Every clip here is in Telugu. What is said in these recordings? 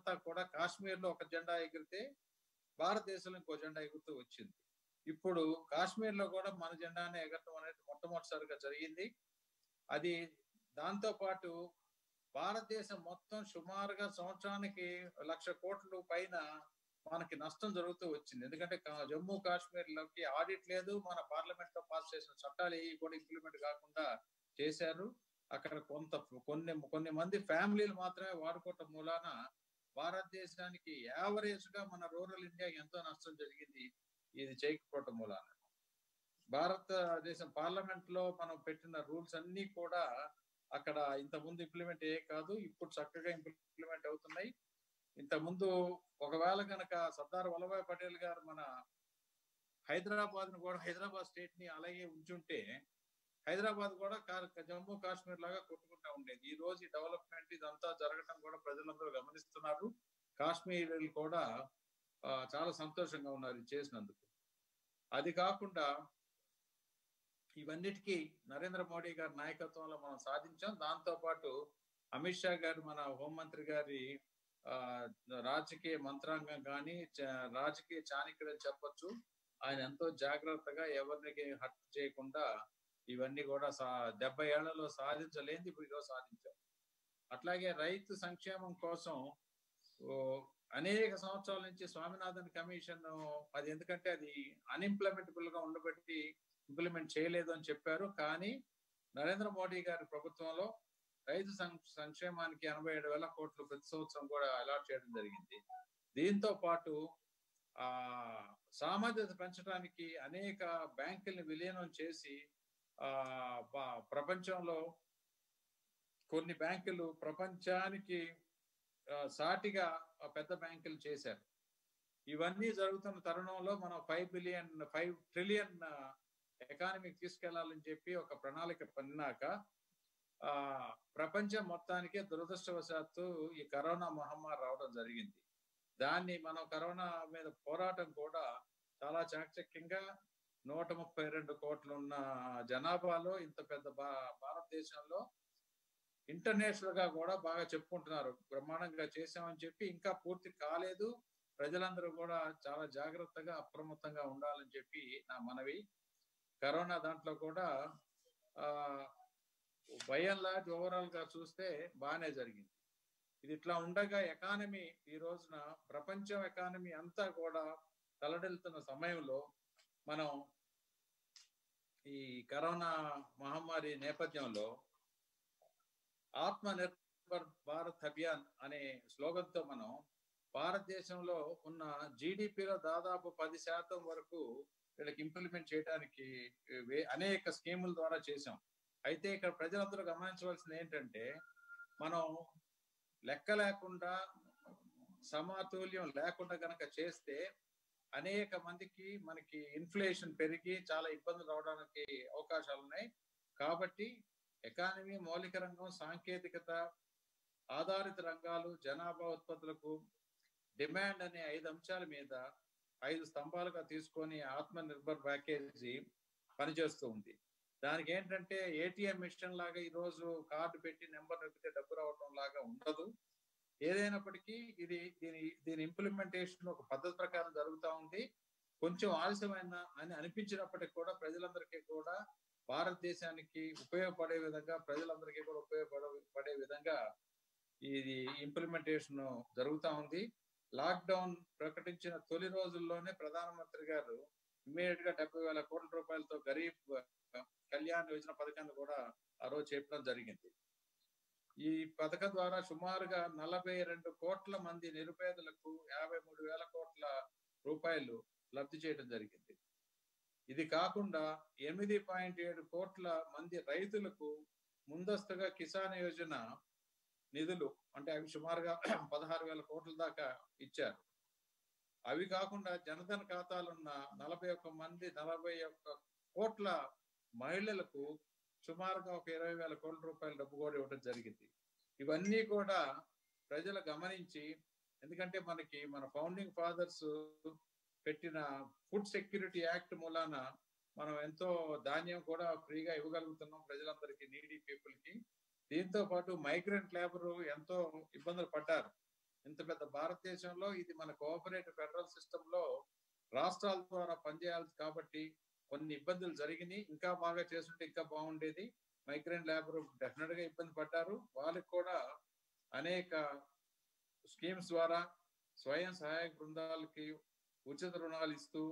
అంతా కూడా కాశ్మీర్ లో ఒక జెండా ఎగిరితే భారతదేశంలో ఇంకో జెండా ఎగురుతూ వచ్చింది ఇప్పుడు కాశ్మీర్ లో కూడా మన జెండానే ఎగరటం అనేది మొట్టమొదటిసారిగా జరిగింది అది దాంతో పాటు భారతదేశం మొత్తం సుమారుగా సంవత్సరానికి లక్ష కోట్ల పైన మనకి నష్టం జరుగుతూ వచ్చింది ఎందుకంటే కా- జమ్మూ కాశ్మీర్ లోకి ఆడిట్ లేదు మన పార్లమెంట్ లో పాస్ చేసిన చట్టాలు ఏవి కూడా ఇంప్లిమెంట్ కాకుండా చేశారు అక్కడ కొంత కొన్ని కొన్ని మంది ఫ్యామిలీలు మాత్రమే వాడుకోవటం మూలాన భారతదేశానికి యావరేజ్ గా మన రూరల్ ఇండియా ఎంతో నష్టం జరిగింది ఇది చేయకపోవటం మూలాన భారతదేశం పార్లమెంట్ లో మనం పెట్టిన రూల్స్ అన్ని కూడా అక్కడ ఇంత ముందు ఇంప్లిమెంట్ అయ్యే కాదు ఇప్పుడు చక్కగా ఇంప్లిమెంట్ అవుతున్నాయి ఇంత ముందు ఒకవేళ కనుక సర్దార్ వల్లభాయ్ పటేల్ గారు మన హైదరాబాద్ ను కూడా హైదరాబాద్ స్టేట్ ని అలాగే ఉంచుంటే హైదరాబాద్ కూడా కా- జమ్మూ కాశ్మీర్ లాగా కొట్టుకుంటా ఉండేది ఈ రోజు డెవలప్మెంట్ ఇదంతా జరగటం కూడా ప్రజలందరూ గమనిస్తున్నారు కాశ్మీర్లు కూడా ఆ, చాలా సంతోషంగా ఉన్నారు ఇది చేసినందుకు అది కాకుండా ఇవన్నిటికీ నరేంద్ర మోడీ గారి నాయకత్వంలో మనం సాధించాం దాంతో పాటు అమిత్ షా గారు మన హోంమంత్రి గారి ఆ రాజకీయ మంత్రాంగం కానీ చ- రాజకీయ చాణక్యుడు అని చెప్పొచ్చు ఆయన ఎంతో జాగ్రత్తగా ఎవరికి హర్ట్ చేయకుండా ఇవన్నీ కూడా సా డెబ్బై ఏళ్లలో సాధించలేనిది ఇప్పుడు ఈరోజు సాధించాం అట్లాగే రైతు సంక్షేమం కోసం ఓ, అనేక సంవత్సరాల నుంచి స్వామినాథన్ కమిషన్ అది ఎందుకంటే అది అన్ఇంప్లిమెంటబుల్ గా ఉండబట్టి ఇంప్లిమెంట్ చేయలేదు అని చెప్పారు కానీ నరేంద్ర మోడీ గారి ప్రభుత్వంలో రైతు సం- సంక్షేమానికి ఎనభై ఏడు వేల కోట్లు ప్రతి సంవత్సరం కూడా అలాట్ చేయడం జరిగింది దీంతో పాటు ఆ సామర్థ్యత పెంచడానికి అనేక బ్యాంకుల్ని విలీనం చేసి ఆ ప- ప్రపంచంలో కొన్ని బ్యాంకులు ప్రపంచానికి ఆ, సాటిగా ఆ పెద్ద బ్యాంకులు చేశారు ఇవన్నీ జరుగుతున్న తరుణంలో మనం ఫైవ్ బిలియన్ ఫైవ్ ట్రిలియన్ ఎకానమీకి తీసుకెళ్లాలని చెప్పి ఒక ప్రణాళిక పన్నాక ఆ ప్రపంచం మొత్తానికి దురదృష్టవశాత్తు ఈ కరోనా మహమ్మారి రావడం జరిగింది దాన్ని మనం కరోనా మీద పోరాటం కూడా చాలా చాకచక్యంగా నూట ముప్పై రెండు కోట్లు ఉన్న జనాభాలో ఇంత పెద్ద భా భారతదేశంలో ఇంటర్నేషనల్ గా కూడా బాగా చెప్పుకుంటున్నారు బ్రహ్మాండంగా చేశామని చెప్పి ఇంకా పూర్తి కాలేదు ప్రజలందరూ కూడా చాలా జాగ్రత్తగా అప్రమత్తంగా ఉండాలని చెప్పి నా మనవి కరోనా దాంట్లో కూడా ఆ భయంలా ఓవరాల్ గా చూస్తే బాగానే జరిగింది ఇది ఇట్లా ఉండగా ఎకానమీ ఈ రోజున ప్రపంచం ఎకానమీ అంతా కూడా తలడిల్తున్న సమయంలో మనం ఈ కరోనా మహమ్మారి నేపథ్యంలో ఆత్మ నిర్భర్ భారత్ అభియాన్ అనే స్లోగన్ తో మనం భారతదేశంలో ఉన్న జీడిపిలో దాదాపు పది శాతం వరకు వీళ్ళకి ఇంప్లిమెంట్ చేయడానికి వే- అనేక స్కీముల ద్వారా చేశాం అయితే ఇక్కడ ప్రజలందరూ గమనించవలసింది ఏంటంటే మనం లెక్క లేకుండా సమతుల్యం లేకుండా గనక చేస్తే అనేక మందికి మనకి ఇన్ఫ్లేషన్ పెరిగి చాలా ఇబ్బందులు రావడానికి అవకాశాలు ఉన్నాయి కాబట్టి ఎకానమీ మౌలిక రంగం సాంకేతికత ఆధారిత రంగాలు జనాభా ఉత్పత్తులకు డిమాండ్ అనే ఐదు అంశాల మీద ఐదు స్తంభాలుగా తీసుకొని ఆత్మ నిర్భర్ ప్యాకేజీ పనిచేస్తూ ఉంది దానికి ఏంటంటే ఏటీఎం మిషన్ లాగా ఈ రోజు కార్డు పెట్టి నెంబర్ నొక్కితే డబ్బు రావటం లాగా ఉండదు ఏదైనప్పటికీ ఇది దీని దీని ఇంప్లిమెంటేషన్ ఒక పద్ధతి ప్రకారం జరుగుతూ ఉంది కొంచెం ఆలస్యమైన అని అనిపించినప్పటికీ కూడా ప్రజలందరికీ కూడా భారతదేశానికి ఉపయోగపడే విధంగా ప్రజలందరికీ కూడా ఉపయోగపడే పడే విధంగా ఇది ఇంప్లిమెంటేషన్ జరుగుతా ఉంది లాక్డౌన్ ప్రకటించిన తొలి రోజుల్లోనే ప్రధానమంత్రి గారు ఇమీడియట్ గా డెబ్బై వేల కోట్ల రూపాయలతో గరీబ్ కళ్యాణ్ యోజన పథకాన్ని కూడా ఆ రోజు చెప్పడం జరిగింది ఈ పథకం ద్వారా సుమారుగా నలభై రెండు కోట్ల మంది నిరుపేదలకు యాభై మూడు వేల కోట్ల రూపాయలు లబ్ధి చేయడం జరిగింది ఇది కాకుండా ఎనిమిది పాయింట్ ఏడు కోట్ల మంది రైతులకు ముందస్తుగా కిసాన్ యోజన నిధులు అంటే అవి సుమారుగా పదహారు వేల కోట్ల దాకా ఇచ్చారు అవి కాకుండా జనధన్ ఖాతాలున్న నలభై ఒక్క మంది నలభై ఒక్క కోట్ల మహిళలకు సుమారుగా ఒక ఇరవై వేల కోట్ల రూపాయల డబ్బు కూడా ఇవ్వడం జరిగింది ఇవన్నీ కూడా ప్రజలు గమనించి ఎందుకంటే మనకి మన ఫౌండింగ్ ఫాదర్స్ పెట్టిన ఫుడ్ సెక్యూరిటీ యాక్ట్ మూలాన మనం ఎంతో ధాన్యం కూడా ఫ్రీగా ఇవ్వగలుగుతున్నాం ప్రజలందరికీ నీడీ పీపుల్ కి దీంతో పాటు మైగ్రెంట్ లేబర్ ఎంతో ఇబ్బందులు పడ్డారు ఇంత పెద్ద భారతదేశంలో ఇది మన కోఆపరేటివ్ ఫెడరల్ సిస్టమ్ లో రాష్ట్రాల ద్వారా పనిచేయాల్సి కాబట్టి కొన్ని ఇబ్బందులు జరిగినాయి ఇంకా బాగా చేస్తుంటే ఇంకా బాగుండేది మైగ్రెంట్ లేబర్ డెఫినెట్ గా ఇబ్బంది పడ్డారు వాళ్ళకి కూడా అనేక స్కీమ్స్ ద్వారా స్వయం సహాయక బృందాలకి ఉచిత రుణాలు ఇస్తూ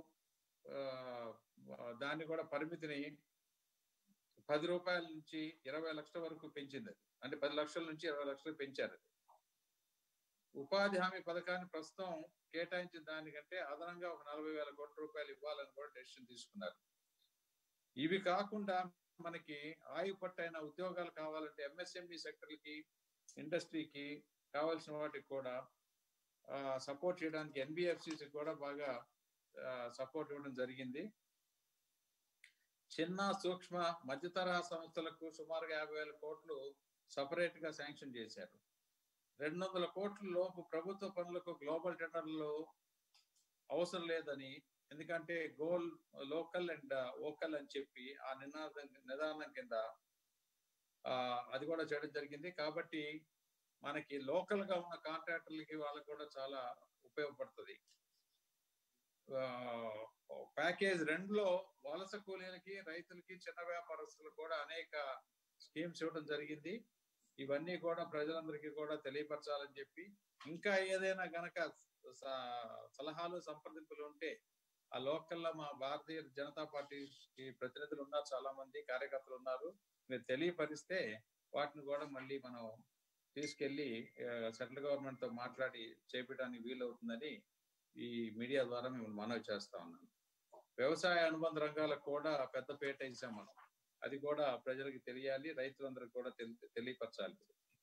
దాన్ని కూడా పరిమితిని పది రూపాయల నుంచి ఇరవై లక్షల వరకు పెంచింది అది అంటే పది లక్షల నుంచి ఇరవై లక్షలు పెంచారు అది ఉపాధి హామీ పథకాన్ని ప్రస్తుతం కేటాయించిన దానికంటే అదనంగా ఒక నలభై వేల కోట్ల రూపాయలు ఇవ్వాలని కూడా డెసిషన్ తీసుకున్నారు ఇవి కాకుండా మనకి ఆయు పట్టైన ఉద్యోగాలు కావాలంటే ఎంఎస్ఎంఈ సెక్టర్లకి ఇండస్ట్రీకి కావాల్సిన వాటికి కూడా సపోర్ట్ చేయడానికి ఎన్బిఎఫ్సిసి కూడా బాగా సపోర్ట్ ఇవ్వడం జరిగింది చిన్న సూక్ష్మ మధ్యతరహా సంస్థలకు సుమారుగా యాభై వేల కోట్లు సపరేట్ గా శాంక్షన్ చేశారు రెండు వందల కోట్ల లోపు ప్రభుత్వ పనులకు గ్లోబల్ టెండర్లు అవసరం లేదని ఎందుకంటే గోల్ లోకల్ అండ్ ఓకల్ అని చెప్పి ఆ నినాదం నిదానం కింద అది కూడా చేయడం జరిగింది కాబట్టి మనకి లోకల్ గా ఉన్న కాంట్రాక్టర్లకి వాళ్ళకి కూడా చాలా ఉపయోగపడుతుంది ప్యాకేజ్ రెండులో వలస కూలీలకి రైతులకి చిన్న వ్యాపారస్తులకు కూడా అనేక స్కీమ్స్ ఇవ్వడం జరిగింది ఇవన్నీ కూడా ప్రజలందరికీ కూడా తెలియపరచాలని చెప్పి ఇంకా ఏదైనా గనక సలహాలు సంప్రదింపులు ఉంటే ఆ లోకల్లో మా భారతీయ జనతా పార్టీ ప్రతినిధులు ఉన్నారు చాలా మంది కార్యకర్తలు ఉన్నారు మీరు తెలియపరిస్తే వాటిని కూడా మళ్ళీ మనం తీసుకెళ్లి సెంట్రల్ గవర్నమెంట్ తో మాట్లాడి చేపట్టడానికి వీలవుతుందని ఈ మీడియా ద్వారా మేము మనవి చేస్తా ఉన్నాను వ్యవసాయ అనుబంధ రంగాలకు కూడా పెద్ద పేట వేసాం మనం అది కూడా ప్రజలకు తెలియాలి రైతులందరికీ కూడా తెలియపరచాలి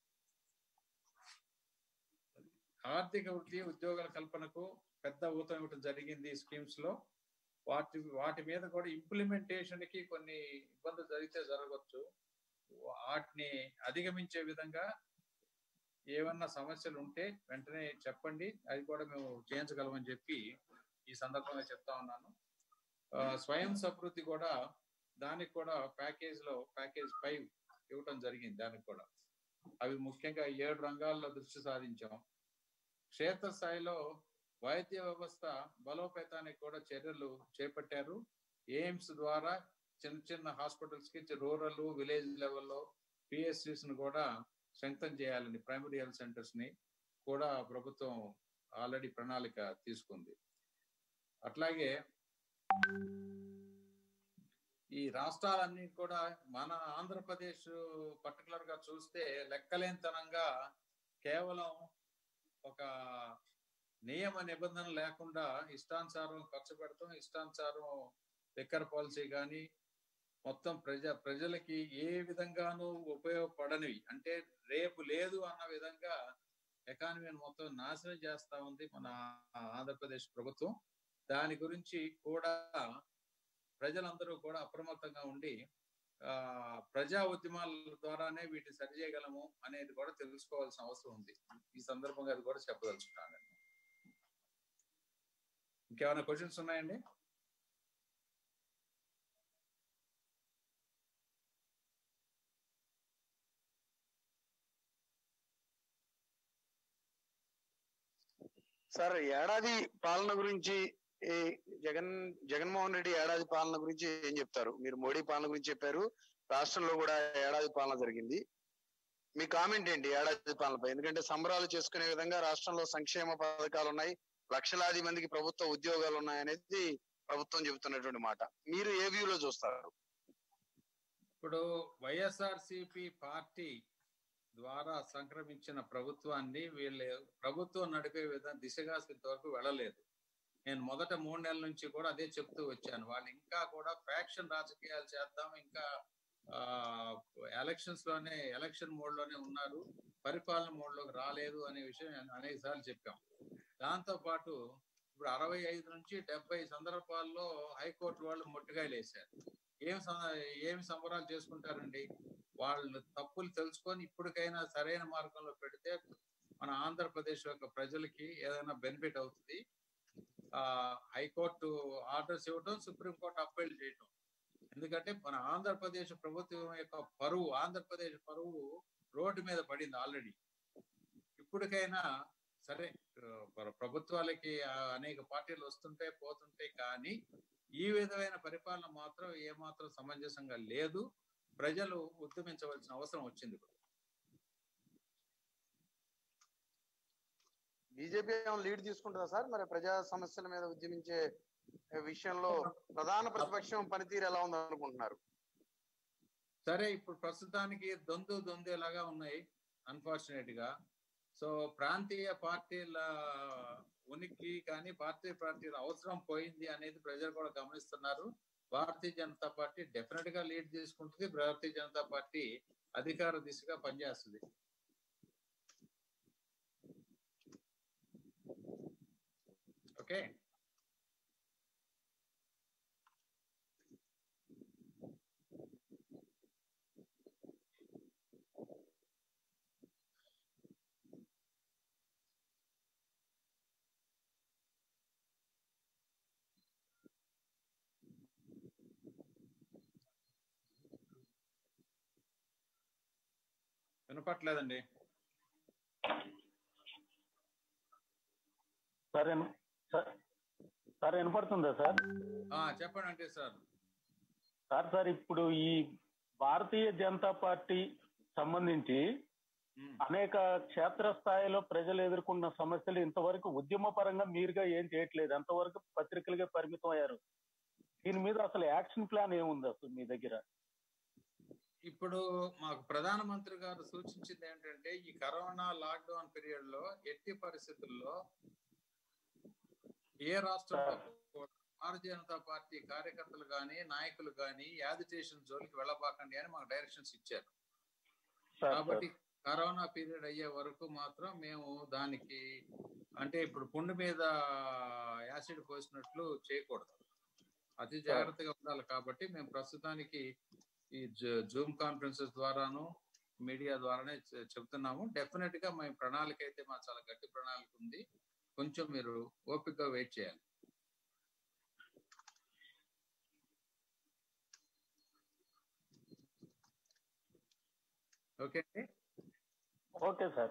ఆర్థిక వృద్ధి ఉద్యోగాల కల్పనకు పెద్ద ఊతం ఇవ్వడం జరిగింది స్కీమ్స్ లో వాటి వాటి మీద కూడా ఇంప్లిమెంటేషన్ కి కొన్ని ఇబ్బందులు జరిగితే జరగవచ్చు వాటిని అధిగమించే విధంగా ఏమన్నా సమస్యలు ఉంటే వెంటనే చెప్పండి అది కూడా మేము చేయించగలమని చెప్పి ఈ సందర్భంగా చెప్తా ఉన్నాను స్వయం సమృద్ధి కూడా దానికి కూడా ప్యాకేజ్ లో ప్యాకేజ్ ఫైవ్ ఇవ్వటం జరిగింది దానికి కూడా అవి ముఖ్యంగా ఏడు రంగాల్లో దృష్టి సాధించాం క్షేత్రస్థాయిలో వైద్య వ్యవస్థ బలోపేతానికి కూడా చర్యలు చేపట్టారు ఎయిమ్స్ ద్వారా చిన్న చిన్న హాస్పిటల్స్ కి రూరల్ విలేజ్ లెవెల్లో పిఎస్సిస్ ను కూడా స్ట్రెంగ్తన్ చేయాలని ప్రైమరీ హెల్త్ సెంటర్స్ ని కూడా ప్రభుత్వం ఆల్రెడీ ప్రణాళిక తీసుకుంది అట్లాగే ఈ రాష్ట్రాలన్నీ కూడా మన ఆంధ్రప్రదేశ్ పర్టికులర్ గా చూస్తే లెక్కలేనితనంగా కేవలం ఒక నియమ నిబంధన లేకుండా ఇష్టానుసారం ఖర్చు పెడతాం ఇష్టానుసారం లిక్కర్ పాలసీ కానీ మొత్తం ప్రజ ప్రజలకి ఏ విధంగానూ ఉపయోగపడనివి అంటే రేపు లేదు అన్న విధంగా ఎకానమీని మొత్తం నాశనం చేస్తా ఉంది మన ఆంధ్రప్రదేశ్ ప్రభుత్వం దాని గురించి కూడా ప్రజలందరూ కూడా అప్రమత్తంగా ఉండి ఆ ప్రజా ఉద్యమాల ద్వారానే వీటిని సరిచేయగలము అనేది కూడా తెలుసుకోవాల్సిన అవసరం ఉంది ఈ సందర్భంగా అది కూడా చెప్పదలుచుకున్నాను ఇంకేమైనా క్వశ్చన్స్ ఉన్నాయండి సార్ ఏడాది పాలన గురించి ఈ జగన్ జగన్మోహన్ రెడ్డి ఏడాది పాలన గురించి ఏం చెప్తారు మీరు మోడీ పాలన గురించి చెప్పారు రాష్ట్రంలో కూడా ఏడాది పాలన జరిగింది మీ కామెంట్ ఏంటి ఏడాది పాలనపై ఎందుకంటే సంబరాలు చేసుకునే విధంగా రాష్ట్రంలో సంక్షేమ పథకాలు ఉన్నాయి లక్షలాది మందికి ప్రభుత్వ ఉద్యోగాలు ఉన్నాయనేది ప్రభుత్వం చెబుతున్నటువంటి మాట మీరు ఏ వ్యూలో చూస్తారు ఇప్పుడు వైఎస్ఆర్సిపి పార్టీ ద్వారా సంక్రమించిన ప్రభుత్వాన్ని వీళ్ళు ప్రభుత్వం నడిపే విధంగా దిశగా ఇంతవరకు వెళ్ళలేదు నేను మొదట మూడు నెలల నుంచి కూడా అదే చెప్తూ వచ్చాను వాళ్ళు ఇంకా కూడా ఫ్యాక్షన్ రాజకీయాలు చేద్దాం ఇంకా ఆ ఎలక్షన్స్ లోనే ఎలక్షన్ మోడ్ లోనే ఉన్నారు పరిపాలన మోడ్ లోకి రాలేదు అనే విషయం అనేక సార్లు చెప్పాం దాంతో పాటు ఇప్పుడు అరవై ఐదు నుంచి డెబ్బై సందర్భాల్లో హైకోర్టు వాళ్ళు మొట్టికాయలు వేశారు ఏం ఏమి సంబరాలు చేసుకుంటారండి వాళ్ళు తప్పులు తెలుసుకొని ఇప్పటికైనా సరైన మార్గంలో పెడితే మన ఆంధ్రప్రదేశ్ యొక్క ప్రజలకి ఏదైనా బెనిఫిట్ అవుతుంది ఆ హైకోర్టు ఆర్డర్స్ ఇవ్వటం సుప్రీంకోర్టు అప్పీల్ చేయటం ఎందుకంటే మన ఆంధ్రప్రదేశ్ ప్రభుత్వం యొక్క పరువు ఆంధ్రప్రదేశ్ పరువు రోడ్డు మీద పడింది ఆల్రెడీ ఇప్పటికైనా సరే ఆ, ప్ర- ప్రభుత్వాలకి ఆ, అనేక పార్టీలు వస్తుంటాయి పోతుంటాయి కానీ ఈ విధమైన పరిపాలన మాత్రం ఏమాత్రం సమంజసంగా లేదు ప్రజలు ఉద్యమించవలసిన అవసరం వచ్చింది ఇప్పుడు బీజేపీ లీడ్ తీసుకుంటుందా సార్ మరి ప్రజా సమస్యల మీద ఉద్యమించే విషయంలో ప్రధాన ప్రతిపక్షం పనితీరు ఎలా ఉంది అనుకుంటున్నారు సరే ఇప్పుడు ప్రస్తుతానికి దొందు దొందేలాగా ఉన్నాయి అన్ఫార్చునేట్ గా సో ప్రాంతీయ పార్టీల ఉనికి కానీ భారతీయ పార్టీల అవసరం పోయింది అనేది ప్రజలు కూడా గమనిస్తున్నారు భారతీయ జనతా పార్టీ డెఫినెట్ గా లీడ్ తీసుకుంటుంది భారతీయ జనతా పార్టీ అధికార దిశగా పనిచేస్తుంది ఓకే వినపట్లేదండి సార్ విన- సార్ సార్ వినపడుతుందా సార్ ఆ చెప్పండి అంటే సార్ సార్ సార్ ఇప్పుడు ఈ భారతీయ జనతా పార్టీ సంబంధించి ఉమ్. అనేక క్షేత్రస్థాయిలో ప్రజలు ఎదుర్కొన్న సమస్యలు ఇంతవరకు ఉద్యమ పరంగా మీరుగా ఏం చేయట్లేదు అంతవరకు పత్రికలుగా పరిమితం అయ్యారు దీని మీద అసలు యాక్షన్ ప్లాన్ ఏముంది అసలు మీ దగ్గర ఇప్పుడు మాకు ప్రధానమంత్రి గారు సూచించింది ఏంటంటే ఈ కరోనా లాక్డౌన్ పీరియడ్ లో ఎట్టి పరిస్థితుల్లో ఏ రాష్ట్రంలో కూడా భారతీయ జనతా పార్టీ కార్యకర్తలు కానీ నాయకులు కానీ యాజిటేషన్ జోలికి వెళ్ళబాకండి అని మాకు డైరెక్షన్స్ ఇచ్చారు సార్ కాబట్టి కరోనా పీరియడ్ అయ్యే వరకు మాత్రం మేము దానికి అంటే ఇప్పుడు పుండు మీద యాసిడ్ పోసినట్లు చేయకూడదు అతి జాగ్రత్తగా ఉండాలి కాబట్టి మేము ప్రస్తుతానికి ఈ జూమ్ కాన్ఫరెన్సెస్ ద్వారాను మీడియా ద్వారానే చె- చెప్తున్నాము డెఫినెట్ గా మేము ప్రణాళిక అయితే మా చాలా గట్టి ప్రణాళిక ఉంది కొంచెం మీరు ఓపికగా వెయిట్ చేయాలి ఓకే అండి okay sir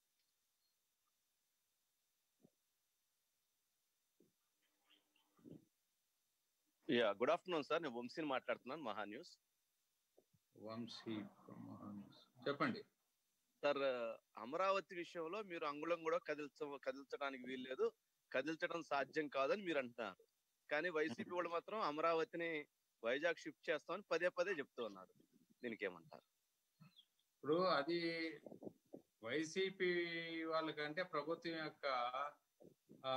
yeah good afternoon sir నేను వంశీని మాట్లాడుతున్నాను మహా న్యూస్ వంశీ చెప్పండి సార్ అమరావతి విషయంలో మీరు అంగుళం కూడా కదిల్చ కదిల్చడానికి వీల్లేదు కదిల్చడం సాధ్యం కాదని మీరు అంటున్నారు కానీ వైసీపీ వాళ్ళు మాత్రం అమరావతిని వైజాగ్ షిఫ్ట్ చేస్తామని పదే పదే చెప్తూ ఉన్నారు దీనికి ఏమంటారు ఇప్పుడు అది వైసీపీ వాళ్ళకంటే ప్రభుత్వం యొక్క ఆ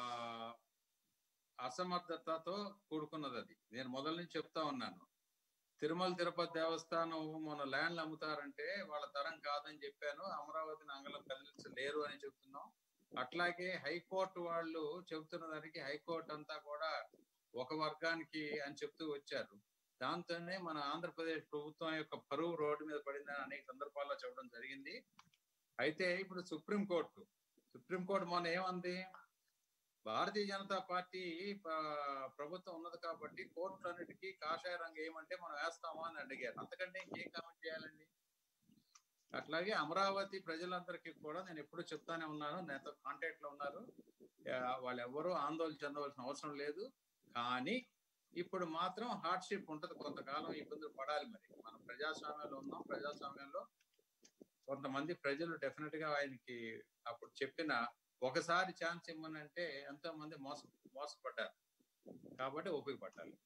అసమర్థతతో కూడుకున్నది అది నేను మొదల నుంచి చెప్తా ఉన్నాను తిరుమల తిరుపతి దేవస్థానం మన ల్యాండ్లు అమ్ముతారంటే వాళ్ళ తరం కాదని చెప్పాను అమరావతిని అంగళం కదిలించలేరు అని చెప్తున్నాం అట్లాగే హైకోర్టు వాళ్ళు చెబుతున్న దానికి హైకోర్టు అంతా కూడా ఒక వర్గానికి అని చెప్తూ వచ్చారు దాంతోనే మన ఆంధ్రప్రదేశ్ ప్రభుత్వం యొక్క పరువు రోడ్డు మీద పడిందని అనేక సందర్భాల్లో చెప్పడం జరిగింది అయితే ఇప్పుడు సుప్రీంకోర్టు సుప్రీంకోర్టు మొన్న ఏమంది భారతీయ జనతా పార్టీ ప- ప్రభుత్వం ఉన్నది కాబట్టి కోర్టులన్నిటికీ కాషాయ రంగు ఏమంటే మనం వేస్తామా అని అడిగారు అంతకంటే ఇంకేం కామెంట్ చేయాలండి అట్లాగే అమరావతి ప్రజలందరికీ కూడా నేను ఎప్పుడు చెప్తానే ఉన్నాను నాతో కాంటాక్ట్ లో ఉన్నారు ఆ, వాళ్ళు ఎవరూ ఆందోళన చెందవలసిన అవసరం లేదు కానీ ఇప్పుడు మాత్రం హార్డ్షిప్ ఉంటది కొంతకాలం ఇబ్బందులు పడాలి మరి మనం ప్రజాస్వామ్యంలో ఉన్నాం ప్రజాస్వామ్యంలో కొంతమంది ప్రజలు డెఫినెట్ గా ఆయనకి అప్పుడు చెప్పిన ఒకసారి ఛాన్స్ ఇమ్మనంటే ఎంతో మంది మోస మోసపడ్డారు కాబట్టి ఉపయోగపడాలి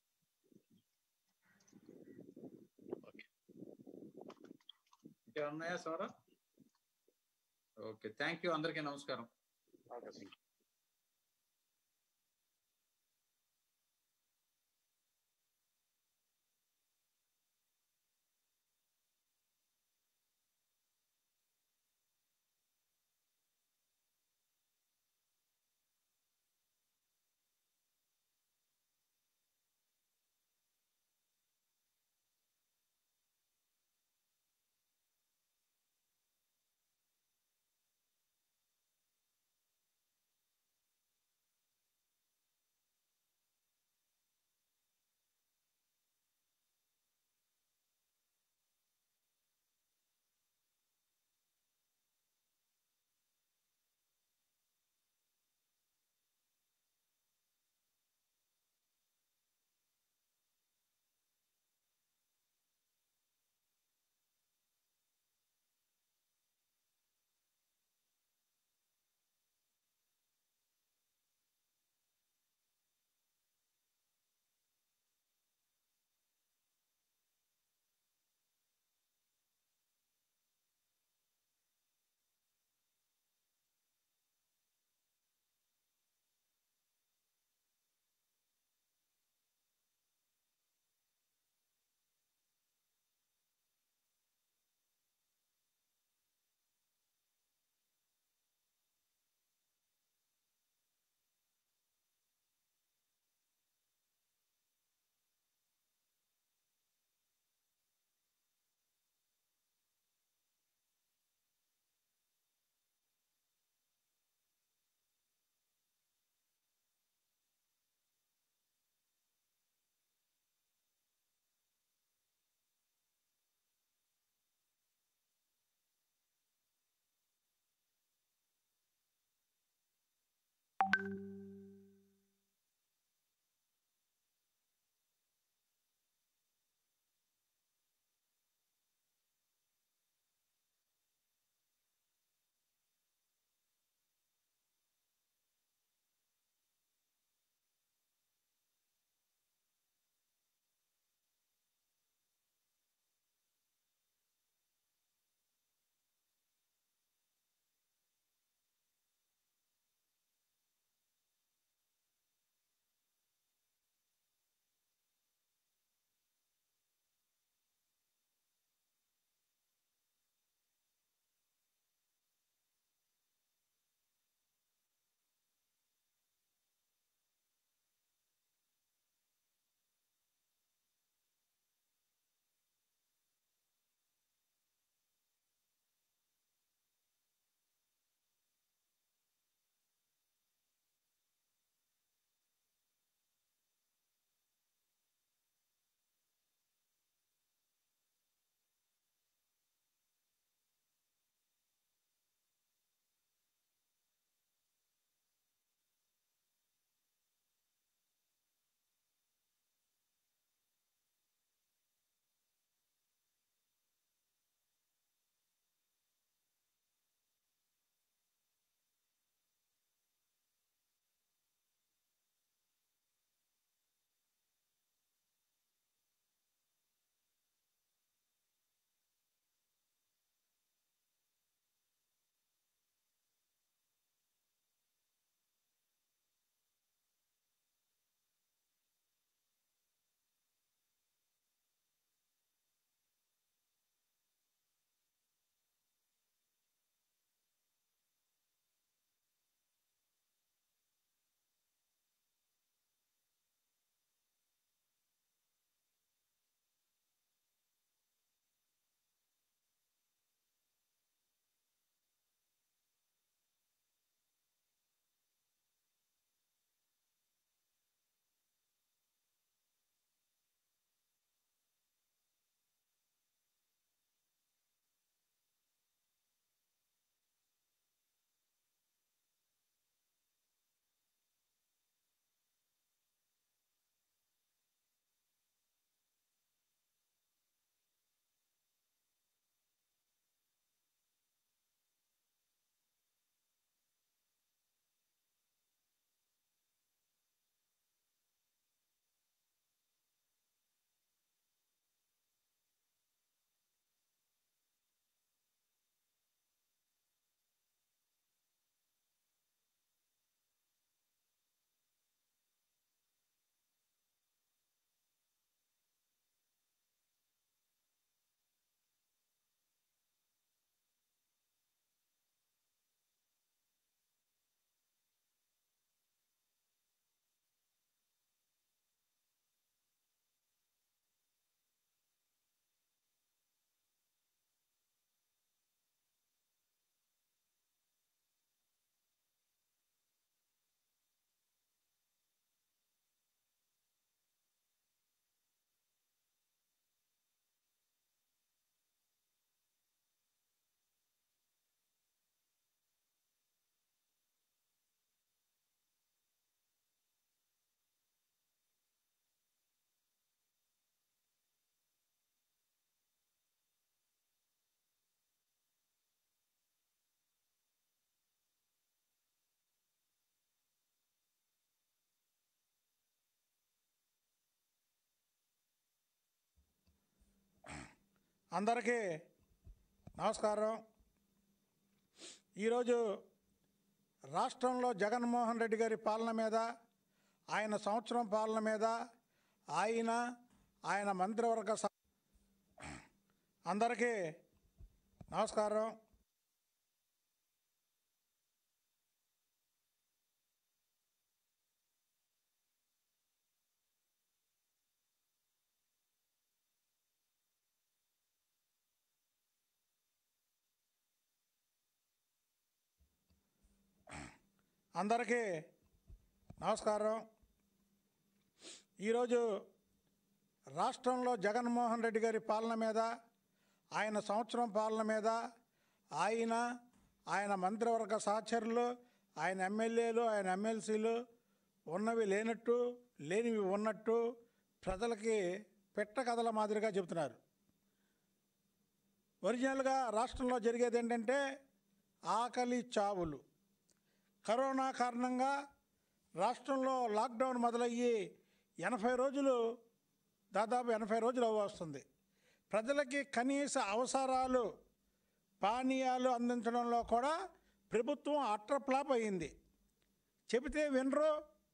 ఇంకేమున్నాయా సోరా ఓకే థ్యాంక్ యూ అందరికీ నమస్కారం ఓకే సార్ అందరికీ నమస్కారం ఈరోజు రాష్ట్రంలో జగన్మోహన్ రెడ్డి గారి పాలన మీద ఆయన సంవత్సరం పాలన మీద ఆయన ఆయన మంత్రివర్గ స- అందరికీ నమస్కారం అందరికీ నమస్కారం ఈరోజు రాష్ట్రంలో జగన్మోహన్ రెడ్డి గారి పాలన మీద ఆయన సంవత్సరం పాలన మీద ఆయన ఆయన మంత్రివర్గ సహచరులు ఆయన ఎమ్మెల్యేలు ఆయన ఎమ్మెల్సీలు ఉన్నవి లేనట్టు లేనివి ఉన్నట్టు ప్రజలకి పెట్ట కథల మాదిరిగా చెబుతున్నారు ఒరిజినల్గా రాష్ట్రంలో జరిగేది ఏంటంటే ఆకలి చావులు కరోనా కారణంగా రాష్ట్రంలో లాక్డౌన్ మొదలయ్యి ఎనభై రోజులు దాదాపు ఎనభై రోజులు వస్తుంది ప్రజలకి కనీస అవసరాలు పానీయాలు అందించడంలో కూడా ప్రభుత్వం అట్రప్లాప్ అయింది చెబితే వినరు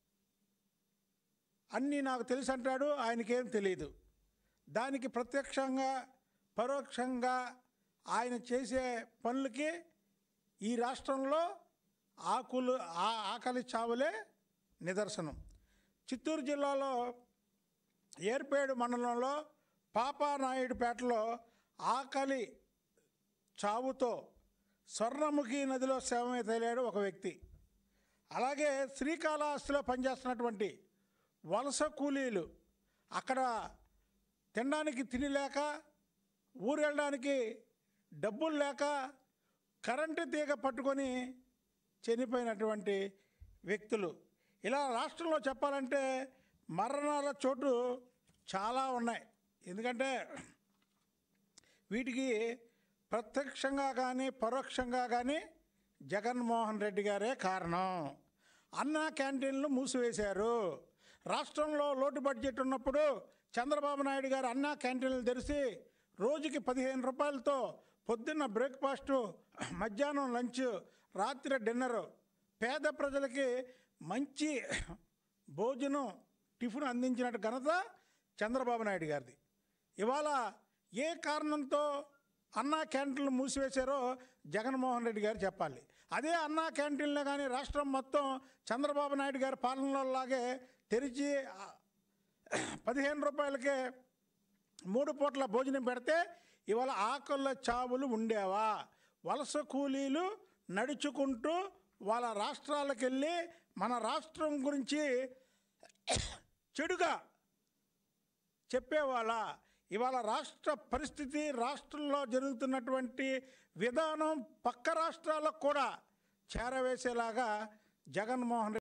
అన్నీ నాకు తెలుసు అంటాడు ఆయనకేం తెలియదు దానికి ప్రత్యక్షంగా పరోక్షంగా ఆయన చేసే పనులకి ఈ రాష్ట్రంలో ఆకులు ఆ ఆకలి చావులే నిదర్శనం చిత్తూరు జిల్లాలో ఏర్పేడు మండలంలో పాపానాయుడుపేటలో ఆకలి చావుతో స్వర్ణముఖి నదిలో శవమే తేలాడు ఒక వ్యక్తి అలాగే శ్రీకాళహస్తిలో పనిచేస్తున్నటువంటి వలస కూలీలు అక్కడ తినడానికి తిని లేక ఊరు వెళ్ళడానికి డబ్బులు లేక కరెంటు తీగ పట్టుకొని చనిపోయినటువంటి వ్యక్తులు ఇలా రాష్ట్రంలో చెప్పాలంటే మరణాల చోటు చాలా ఉన్నాయి ఎందుకంటే వీటికి ప్రత్యక్షంగా కానీ పరోక్షంగా కానీ జగన్మోహన్ రెడ్డి గారే కారణం అన్నా క్యాంటీన్లు మూసివేశారు రాష్ట్రంలో లోటు బడ్జెట్ ఉన్నప్పుడు చంద్రబాబు నాయుడు గారు అన్నా క్యాంటీన్లు తెరిచి రోజుకి పదిహేను రూపాయలతో పొద్దున్న బ్రేక్ఫాస్టు మధ్యాహ్నం లంచ్ రాత్రి డిన్నరు పేద ప్రజలకి మంచి భోజనం టిఫిన్ అందించినట్టు ఘనత చంద్రబాబు నాయుడు గారిది ఇవాళ ఏ కారణంతో అన్నా క్యాంటీన్లు మూసివేశారో జగన్మోహన్ రెడ్డి గారు చెప్పాలి అదే అన్నా క్యాంటీన్లో కానీ రాష్ట్రం మొత్తం చంద్రబాబు నాయుడు గారి పాలనలోలాగే తెరిచి ఆ, పదిహేను రూపాయలకే మూడు పూట్ల భోజనం పెడితే ఇవాళ ఆకళ్ళ చావులు ఉండేవా వలస కూలీలు నడుచుకుంటూ వాళ్ళ రాష్ట్రాలకు వెళ్ళి మన రాష్ట్రం గురించి చెడుగా చెప్పేవాళ్ళ ఇవాళ రాష్ట్ర పరిస్థితి రాష్ట్రంలో జరుగుతున్నటువంటి విధానం పక్క రాష్ట్రాలకు కూడా చేరవేసేలాగా జగన్మోహన్ రెడ్డి